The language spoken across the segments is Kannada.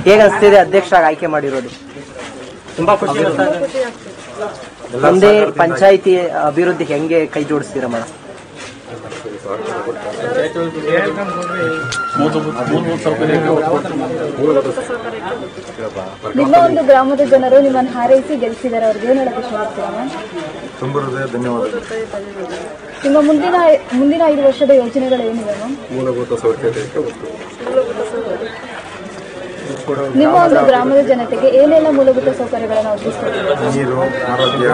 ಹೇಗೆ ಅನಿಸ್ತಿದೆ ಅಧ್ಯಕ್ಷರಾಗಿ ಆಯ್ಕೆ ಮಾಡಿರೋದು ತುಂಬಾ ಖುಷಿ ಆಗ್ತಾ ಇದೆ ಮುಂದೆ ಪಂಚಾಯಿತಿ ಅಭಿವೃದ್ಧಿ ಹೆಂಗೆ ಕೈ ಜೋಡಿಸ್ತೀರಾ ಮೇಡಮ್ ನಿಮ್ಮ ಒಂದು ಗ್ರಾಮದ ಜನರು ನಿಮ್ಮನ್ನು ಹಾರೈಸಿ ಗೆಲ್ಲಿಸಿದ್ದಾರೆ ಅವ್ರಿಗೆ ಏನ್ ಹೇಳಕ್ ಇಷ್ಟಪಡ್ತೀರಾ ಮ್ಯಾಮ್ ತುಂಬ ಹೃದಯ ಧನ್ಯವಾದಗಳು ನಿಮ್ಮ ಮುಂದಿನ ಮುಂದಿನ ಐದು ವರ್ಷದ ಯೋಜನೆಗಳು ಏನಿವೆ ಮ್ಯಾಮ್ ಮೂಲಭೂತ ಸೌಕರ್ಯಕ್ಕೆ ಒತ್ತು ನಿಮ್ಮ ಒಂದು ಗ್ರಾಮದ ಜನತೆಗೆ ಏನೆಲ್ಲ ಮೂಲಭೂತ ಸೌಕರ್ಯಗಳನ್ನು ಒದಗಿಸ್ಕೊಡ್ತೀರಾ ನೀರು ಆರೋಗ್ಯ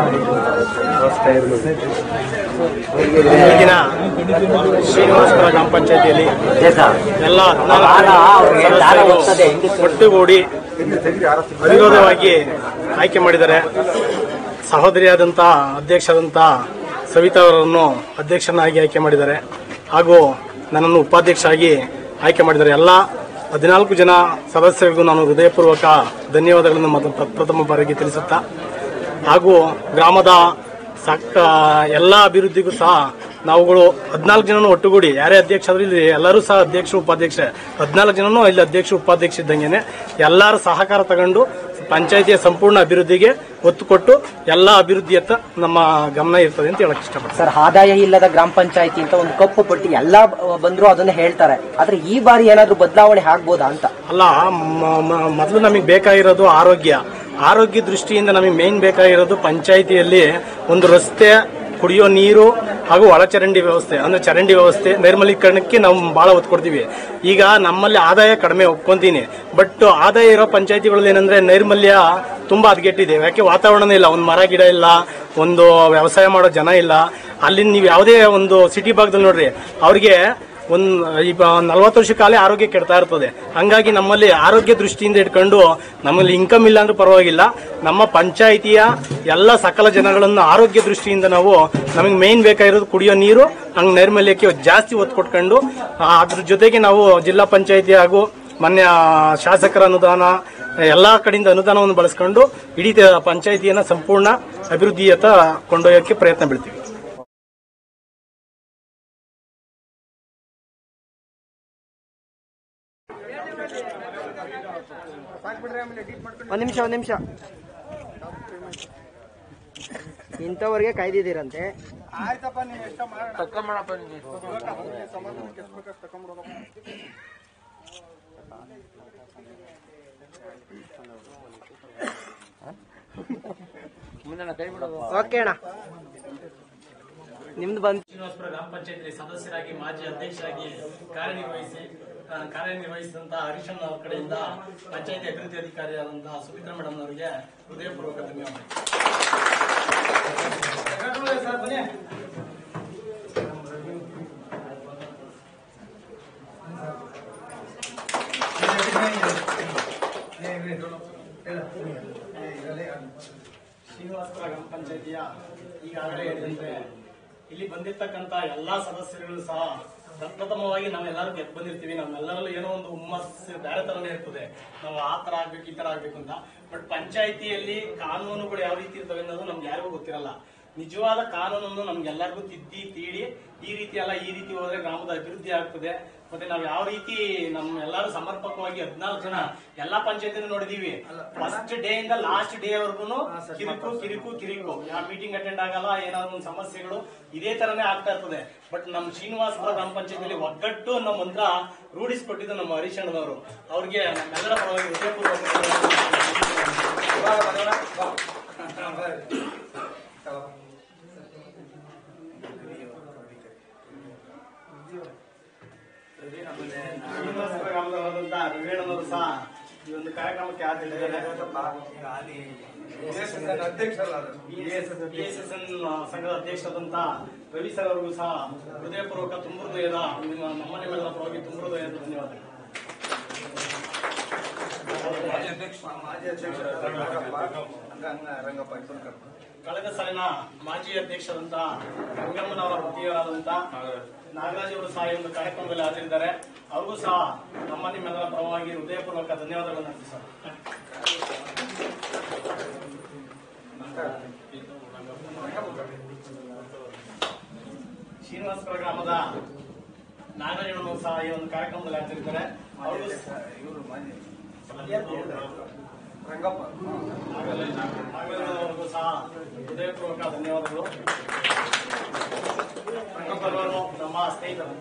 ಈಗಿನ ಶ್ರೀನಿವಾಸಪುರ ಗ್ರಾಮ ಪಂಚಾಯತಿಯಲ್ಲಿ ಎಲ್ಲ ಹದಿನಾಲ್ಕು ಸದಸ್ಯರು ಒಟ್ಟುಗೂಡಿ ಅವಿರೋಧವಾಗಿ ಆಯ್ಕೆ ಮಾಡಿದ್ದಾರೆ ಸಹೋದರಿಯಾದಂಥ ಅಧ್ಯಕ್ಷರಾದಂಥ ಸವಿತಾ ಅವರನ್ನು ಅಧ್ಯಕ್ಷನಾಗಿ ಆಯ್ಕೆ ಮಾಡಿದ್ದಾರೆ ಹಾಗೂ ನನ್ನನ್ನು ಉಪಾಧ್ಯಕ್ಷ ಆಗಿ ಆಯ್ಕೆ ಮಾಡಿದ್ದಾರೆ ಎಲ್ಲ ಹದಿನಾಲ್ಕು ಜನ ಸದಸ್ಯರಿಗೂ ನಾನು ಹೃದಯಪೂರ್ವಕ ಧನ್ಯವಾದಗಳನ್ನು ಮೊದ- ಪ್ರಥಮ ಬಾರಿಗೆ ತಿಳಿಸುತ್ತಾ ಹಾಗೂ ಗ್ರಾಮದ ಸಕ್ಕ ಎಲ್ಲ ಅಭಿವೃದ್ಧಿಗೂ ಸಹ ನಾವುಗಳು ಹದಿನಾಲ್ಕು ಜನನು ಒಟ್ಟುಗೂಡಿ ಯಾರೇ ಅಧ್ಯಕ್ಷ ಆದ್ರೂ ಇಲ್ಲಿ ಎಲ್ಲರೂ ಸಹ ಅಧ್ಯಕ್ಷ ಉಪಾಧ್ಯಕ್ಷ ಹದಿನಾಲ್ಕು ಜನನು ಇಲ್ಲಿ ಅಧ್ಯಕ್ಷ ಉಪಾಧ್ಯಕ್ಷ ಇದ್ದಂಗೆನೆ ಎಲ್ಲರ ಸಹಕಾರ ತಗೊಂಡು ಪಂಚಾಯತಿಯ ಸಂಪೂರ್ಣ ಅಭಿವೃದ್ಧಿಗೆ ಒತ್ತು ಕೊಟ್ಟು ಎಲ್ಲ ಅಭಿವೃದ್ಧಿಯತ್ತ ನಮ್ಮ ಗಮನ ಇರ್ತದೆ ಅಂತ ಹೇಳಕ್ ಇಷ್ಟಪಡ್ತೀನಿ ಸರ್ ಆದಾಯ ಇಲ್ಲದ ಗ್ರಾಮ ಪಂಚಾಯಿತಿ ಅಂತ ಒಂದು ಕಪ್ಪು ಪಟ್ಟಿ ಎಲ್ಲಾ ಬಂದ್ರು ಅದನ್ನ ಹೇಳ್ತಾರೆ ಆದ್ರೆ ಈ ಬಾರಿ ಏನಾದ್ರೂ ಬದಲಾವಣೆ ಆಗ್ಬೋದಾ ಅಂತ ಅಲ್ಲ ಮ- ಮ- ಮೊದಲು ನಮಗೆ ಬೇಕಾಗಿರೋದು ಆರೋಗ್ಯ ಆರೋಗ್ಯ ದೃಷ್ಟಿಯಿಂದ ನಮಗೆ ಮೇನ್ ಬೇಕಾಗಿರೋದು ಪಂಚಾಯಿತಿಯಲ್ಲಿ ಒಂದು ರಸ್ತೆ ಕುಡಿಯೋ ನೀರು ಹಾಗೂ ಒಳಚರಂಡಿ ವ್ಯವಸ್ಥೆ ಅಂದ್ರೆ ಚರಂಡಿ ವ್ಯವಸ್ಥೆ ನೈರ್ಮಲೀಕರಣಕ್ಕೆ ನಾವು ಬಹಳ ಒತ್ತು ಕೊಡ್ತೀವಿ ಈಗ ನಮ್ಮಲ್ಲಿ ಆದಾಯ ಕಡಿಮೆ ಒಪ್ಕೊಂತೀನಿ ಬಟ್ ಆದಾಯ ಇರೋ ಪಂಚಾಯತಿಗಳಲ್ಲಿ ಏನಂದ್ರೆ ನೈರ್ಮಲ್ಯ ತುಂಬಾ ಹದಗೆಟ್ಟಿದೆ ಯಾಕೆ ವಾತಾವರಣ ಇಲ್ಲ ಒಂದು ಮರ ಗಿಡ ಇಲ್ಲ ಒಂದು ವ್ಯವಸಾಯ ಮಾಡೋ ಜನ ಇಲ್ಲ ಅಲ್ಲಿ ನೀವು ಯಾವುದೇ ಒಂದು ಸಿಟಿ ಭಾಗದಲ್ಲಿ ನೋಡ್ರಿ ಅವ್ರಿಗೆ ಒಂದ್ ಈಗ ನಲ್ವತ್ತು ವರ್ಷ ಕಾಲ ಆರೋಗ್ಯ ಕೆಡ್ತಾ ಇರ್ತದೆ ಹಂಗಾಗಿ ನಮ್ಮಲ್ಲಿ ಆರೋಗ್ಯ ದೃಷ್ಟಿಯಿಂದ ಇಟ್ಕೊಂಡು ನಮ್ಮಲ್ಲಿ ಇನ್ಕಮ್ ಇಲ್ಲ ಅಂದ್ರೂ ಪರವಾಗಿಲ್ಲ ನಮ್ಮ ಪಂಚಾಯಿತಿಯ ಎಲ್ಲ ಸಕಲ ಜನಗಳನ್ನು ಆರೋಗ್ಯ ದೃಷ್ಟಿಯಿಂದ ನಾವು ನಮಗೆ ಮೇನ್ ಬೇಕಾಗಿರೋದು ಕುಡಿಯೋ ನೀರು ಹಂಗ್ ನೈರ್ಮಲ್ಯಕ್ಕೆ ಜಾಸ್ತಿ ಒತ್ತು ಕೊಟ್ಕೊಂಡು ಆ, ಅದ್ರ ಜೊತೆಗೆ ನಾವು ಜಿಲ್ಲಾ ಪಂಚಾಯಿತಿ ಹಾಗೂ ಮಾನ್ಯ ಶಾಸಕರ ಅನುದಾನ ಎಲ್ಲಾ ಕಡೆಯಿಂದ ಅನುದಾನವನ್ನು ಬಳಸ್ಕೊಂಡು ಇಡೀ ಪಂಚಾಯಿತಿಯನ್ನ ಸಂಪೂರ್ಣ ಅಭಿವೃದ್ಧಿಯತ್ತ ಕೊಂಡೊಯ್ಯೋಕ್ಕೆ ಪ್ರಯತ್ನ ಬೀಳ್ತೀವಿ ಒಂದ್ ನಿಮಿಷ ಒಂದ್ ನಿಮಿಷ ಇಂಥವ್ರಿಗೆ ಕಾಯ್ದಿದ್ದೀರಂತೆ ಓಕೆ ಅಣ್ಣ ನಿಮ್ದು ಬಂದ್ ಶ್ರೀನಿವಾಸಪುರ ಗ್ರಾಮ ಪಂಚಾಯತಿ ಸದಸ್ಯರಾಗಿ ಮಾಜಿ ಅಧ್ಯಕ್ಷರಾಗಿ ಕಾರ್ಯನಿರ್ವಹಿಸಿ ಆ, ಕಾರ್ಯನಿರ್ವಹಿಸಿದಂತಹ ಹರೀಶನ್ ಅವರ ಕಡೆಯಿಂದ ಪಂಚಾಯತಿ ಅಭಿವೃದ್ಧಿ ಅಧಿಕಾರಿಯಾದಂತಹ ಸುಮಿತ್ರಾ ಮೇಡಮ್ ಅವರಿಗೆ ಹೃದಯಪೂರ್ವಕ ಧನ್ಯವಾದ ಶ್ರೀನಿವಾಸಪುರ ಗ್ರಾಮ ಪಂಚಾಯತಿಯ ಈಗಾಗಲೇ ಹೇಳಿದಂತೆ ಇಲ್ಲಿ ಬಂದಿರ್ತಕ್ಕಂತ ಎಲ್ಲಾ ಸದಸ್ಯರುಗಳು ಸಹ ಪ್ರಪ್ರಥಮವಾಗಿ ನಾವೆಲ್ಲರೂ ಗೆದ್ದು ಬಂದಿರ್ತೀವಿ ನಮ್ಮೆಲ್ಲರಲ್ಲೂ ಏನೋ ಒಂದು ಹುಮ್ಮಸ್ಸು ಬೇರೆ ತರನೇ ಇರ್ತದೆ ನಾವು ಆ ತರ ಆಗ್ಬೇಕು ಈ ತರ ಆಗ್ಬೇಕು ಅಂತ ಬಟ್ ಪಂಚಾಯತಿಯಲ್ಲಿ ಕಾನೂನುಗಳು ಯಾವ ರೀತಿ ಇರ್ತವೆ ಅನ್ನೋದು ನಮ್ಗೆ ಯಾರಿಗೂ ಗೊತ್ತಿರಲ್ಲ ನಿಜವಾದ ಕಾನೂನನ್ನು ನಮ್ಗೆಲ್ಲರಿಗೂ ತಿದ್ದಿ ತೀಡಿ ಈ ರೀತಿ ಅಲ್ಲ ಈ ರೀತಿ ಹೋದ್ರೆ ಗ್ರಾಮದ ಅಭಿವೃದ್ಧಿ ಆಗ್ತದೆ ಮತ್ತೆ ನಾವು ಯಾವ ರೀತಿ ನಮ್ಮ ಎಲ್ಲರೂ ಸಮರ್ಪಕವಾಗಿ ಹದಿನಾಲ್ಕು ಜನ ಎಲ್ಲಾ ಪಂಚಾಯತಿ ನೋಡಿದೀವಿ ಫಸ್ಟ್ ಡೇ ಇಂದ ಲಾಸ್ಟ್ ಡೇ ವರ್ಗು ಕಿರಿಕು ಕಿರಿಕು ಕಿರಿಕು ಯಾವ ಮೀಟಿಂಗ್ ಅಟೆಂಡ್ ಆಗಲ್ಲ ಏನಾದ್ರು ಒಂದು ಸಮಸ್ಯೆಗಳು ಇದೇ ತರನೇ ಆಗ್ತಾ ಇರ್ತದೆ ಬಟ್ ನಮ್ಮ ಶ್ರೀನಿವಾಸಪುರ ಗ್ರಾಮ ಪಂಚಾಯತಿಯಲ್ಲಿ ಒಗ್ಗಟ್ಟು ಅನ್ನೋ ಮಂತ್ರ ರೂಢಿಸಿಕೊಟ್ಟಿದ್ದು ನಮ್ಮ ಹರೀಶ್ ಅಣ್ಣನವರು ಅವ್ರಿಗೆ ನಮ್ಮೆಲ್ಲರ ಪರವಾಗಿ ಹೃದಯಪೂರ್ವಕ ಶ್ರೀನಿವಾಸಪುರ ಗ್ರಾಮದವರಾದಂತ ರವಿಯಣ್ಣನವರು ಸಹ ಈ ಒಂದು ಕಾರ್ಯಕ್ರಮಕ್ಕೆ ಆದರಿದ್ದಾರೆ ಬಿಎಸ್ಎಸ್ಎನ್ ಸಂಘದ ಅಧ್ಯಕ್ಷರಾದಂತ ರವಿ ಸರ್ ಅವರಿಗೂ ಸಹ ಹೃದಯಪೂರ್ವಕ ತುಂಬ ಹೃದಯದ ನಿಮ್ಮ- ನಮ್ಮ ನಿಮ್ಮೆಲ್ಲರ ಪರವಾಗಿ ತುಂಬ ಹೃದಯದ ಧನ್ಯವಾದಗಳು ಕಳೆದ ಸಾಲಿನ ಮಾಜಿ ಅಧ್ಯಕ್ಷರಂತ ರಂಗಮ್ಮನವರ ವೃತ್ತಿಯವರಾದಂತ ನಾಗರಾಜ್ ಅವರು ಸಹ ಈ ಒಂದು ಕಾರ್ಯಕ್ರಮದಲ್ಲಿ ಹಾಜರಿದ್ದಾರೆ ಅವ್ರಿಗೂ ಸಹ ನಮ್ಮ ನಿಮ್ಮೆಲ್ಲರ ಪರವಾಗಿ ಹೃದಯಪೂರ್ವಕ ಧನ್ಯವಾದಗಳನ್ನು ಅರ್ಪಿಸೋಣ ಶ್ರೀನಿವಾಸಪುರ ಗ್ರಾಮದ ನಾಗರಾಜನವರು ಸಹ ಈ ಒಂದು ಕಾರ್ಯಕ್ರಮದಲ್ಲಿ ಹಾಜರಿದ್ದಾರೆ ಅವ್ರಿಗೂ ನಾಗರಾಜನವರಿಗೂ ಸಹ ಹೃದಯಪೂರ್ವಕ ಧನ್ಯವಾದಗಳು ರಂಗಪ್ಪನವರು ನಮ್ಮ ಸ್ನೇಹಿತರು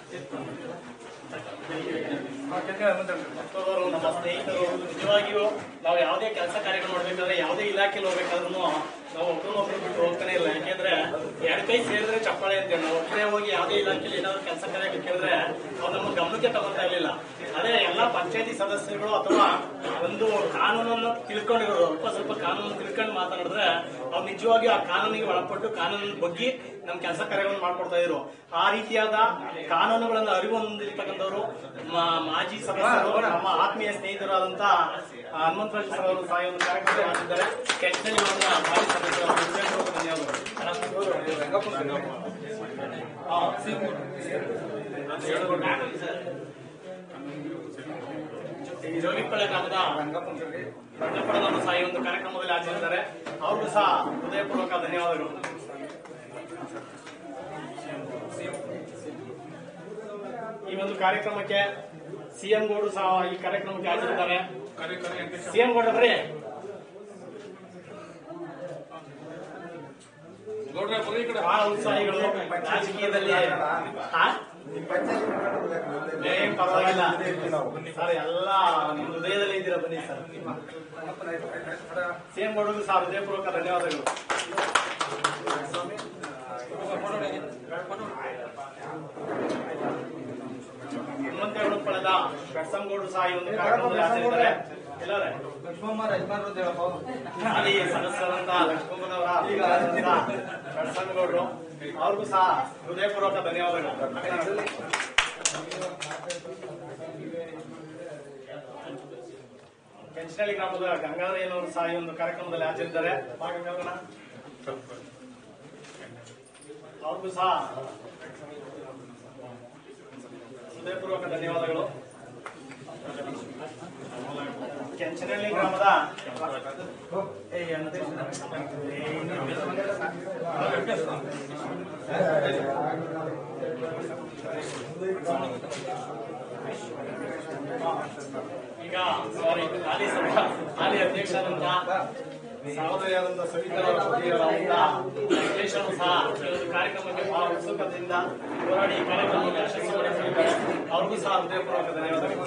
ಮತ್ತೊಬ್ಬರು ನಮ್ಮ ಸ್ನೇಹಿತರು ನಿಜವಾಗಿಯೂ ನಾವು ಯಾವುದೇ ಕೆಲಸ ಕಾರ್ಯಗಳು ಮಾಡ್ಬೇಕಾದ್ರೆ ಯಾವುದೇ ಇಲಾಖೆಯಲ್ಲಿ ಹೋಗ್ಬೇಕಾದ್ರೂ ನಾವು ಒಬ್ಬರನ್ನೊಬ್ರು ಬಿಟ್ಟು ಹೋಗ್ತಾನೆ ಇಲ್ಲ ಯಾಕೆಂದ್ರೆ ಎರಡು ಕೈ ಸೇರಿದ್ರೆ ಚಪ್ಪಾಳೆ ಅಂತೇಳಿ ನಾವು ಒಬ್ಬರೇ ಹೋಗಿ ಯಾವುದೇ ಇಲಾಖೆಯಲ್ಲಿ ಏನಾದ್ರು ಕೆಲಸ ಕಾರ್ಯಗಳು ಕೇಳಿದ್ರೆ ಅವ್ರು ನಮ್ಮ ಗಮನಕ್ಕೆ ತಗೊಂತಾ ಇರ್ಲಿಲ್ಲ ಅದೇ ಎಲ್ಲಾ ಪಂಚಾಯತಿ ಸದಸ್ಯರುಗಳು ಅಥವಾ ಒಂದು ಕಾನೂನನ್ನು ತಿಳ್ಕೊಂಡಿರೋರು ಅಲ್ಪ ಸ್ವಲ್ಪ ಕಾನೂನು ತಿಳ್ಕೊಂಡು ಮಾತನಾಡಿದ್ರೆ ಅವ್ರು ನಿಜವಾಗಿ ಆ ಕಾನೂನಿಗೆ ಒಳಪಟ್ಟು ಕಾನೂನಿನ ಬಗ್ಗೆ ನಮ್ಮ ಕೆಲಸ ಕಾರ್ಯಗಳನ್ನು ಮಾಡ್ಕೊಡ್ತಾ ಇದ್ರು ಆ ರೀತಿಯಾದ ಕಾನೂನುಗಳನ್ನು ಅರಿವು ಹೊಂದಿರ್ತಕ್ಕಂಥವ್ರು ಮ- ಮಾಜಿ ಸದಸ್ಯರು ನಮ್ಮ ಆತ್ಮೀಯ ಸ್ನೇಹಿತರಾದಂತ ಹನುಮಂತರಾಜ್ ಸರ್ ಅವರು ಸಹ ಈ ಒಂದು ಕಾರ್ಯಕ್ರಮ ಮಾಡಿದ್ದಾರೆ ಕೆಟ್ಟಲ್ಲಿ ಅವರ ಮಾಜಿ ಸದಸ್ಯರು ಅವರಿಗೆ ಹೃದಯಪೂರ್ವಕ ಧನ್ಯವಾದಗಳು ಹಾ. ಈ ಜೋಗಿಪಳ್ಳಿ ಗ್ರಾಮದ ರಂಗಪ್ಪಳವನ್ನು ಸಹ ಈ ಒಂದು ಕಾರ್ಯಕ್ರಮದಲ್ಲಿ ಆಚರಿಸಿದ್ದಾರೆ ಅವ್ರಿಗೂ ಸಹ ಹೃದಯಪೂರ್ವಕ ಧನ್ಯವಾದಗಳು ಈ ಒಂದು ಕಾರ್ಯಕ್ರಮಕ್ಕೆ ಸಿಎಂ ಗೌಡ್ರು ಸಹ ಈ ಕಾರ್ಯಕ್ರಮಕ್ಕೆ ಹಾಜರಿದ್ದಾರೆ ಸಿಎಂ ಗೌಡ್ರಿ ಬಹಳ ಉತ್ಸಾಹಿಗಳು ರಾಜಕೀಯದಲ್ಲಿ ಹಾ? ಏನ್ ಪರವಾಗಿಲ್ಲ ಸರ್ ಎಲ್ಲ ನಿಮ್ಮ ಹೃದಯದಲ್ಲಿ ಇದ್ದೀರಾ ಬನ್ನಿ ಸರ್ ಸಿಎಂ ಗೌಡ್ರಿಗೂ ಸಹ ಹೃದಯಪೂರ್ವಕ ಧನ್ಯವಾದಗಳು ಹನುಮಂತೇಗೌಡ ಪಡೆದ ಕಟ್ಸಂಗೌಡರು ಸಹ ಈ ಒಂದು ಕಾರ್ಯಕ್ರಮದಲ್ಲಿ ಹಾಜರಿದ್ದಾರೆ ಎಲ್ಲರೇ ಅಲ್ಲಿ ಸದಸ್ಯರಾದಂತಹ ಲಕ್ಷ್ಮಮ್ಮನವರ ಕಟ್ಸಂಗೌಡರು ಅವ್ರಿಗೂ ಸಹ ಹೃದಯಪೂರ್ವಕ ಧನ್ಯವಾದಗಳು ಕೆಂಚನಹಳ್ಳಿ ಗ್ರಾಮದ ಗಂಗಾಧರಯ್ಯನವರು ಸಹ ಈ ಒಂದು ಕಾರ್ಯಕ್ರಮದಲ್ಲಿ ಹಾಜರಿದ್ದಾರೆ ಬಾ ಗಂಗಾಧರನ. ಅವ್ರಿಗೂ ಸಹ ಹೃದಯಪೂರ್ವಕ ಧನ್ಯವಾದಗಳು ಕೆಂಚನಹಳ್ಳಿ ಗ್ರಾಮದ ಏ, ಅಣ್ಣದೇ. ಈಗ ಸಾರಿ ಹಾಲಿ ಸಭಾ ಹಾಲಿ ಅಧ್ಯಕ್ಷರಾದಂತಹ ಸಹೋದರಿಯಾದಂತಹ ಸವಿತಾ ಪತಿಯವರಾದಂತ ವೆಂಕಟೇಶ್ವರು ಸಹ ಈ ಒಂದು ಕಾರ್ಯಕ್ರಮಕ್ಕೆ ಬಹಳ ಉತ್ಸುಕತೆಯಿಂದ ಹೋರಾಡಿ ಈ ಕಾರ್ಯಕ್ರಮಕ್ಕೆ ಯಶಸ್ವಿಗೊಳಿಸಿದ್ದಾರೆ ಅವ್ರಿಗೂ ಸಹ ಹೃದಯಪೂರ್ವಕ ಧನ್ಯವಾದಗಳು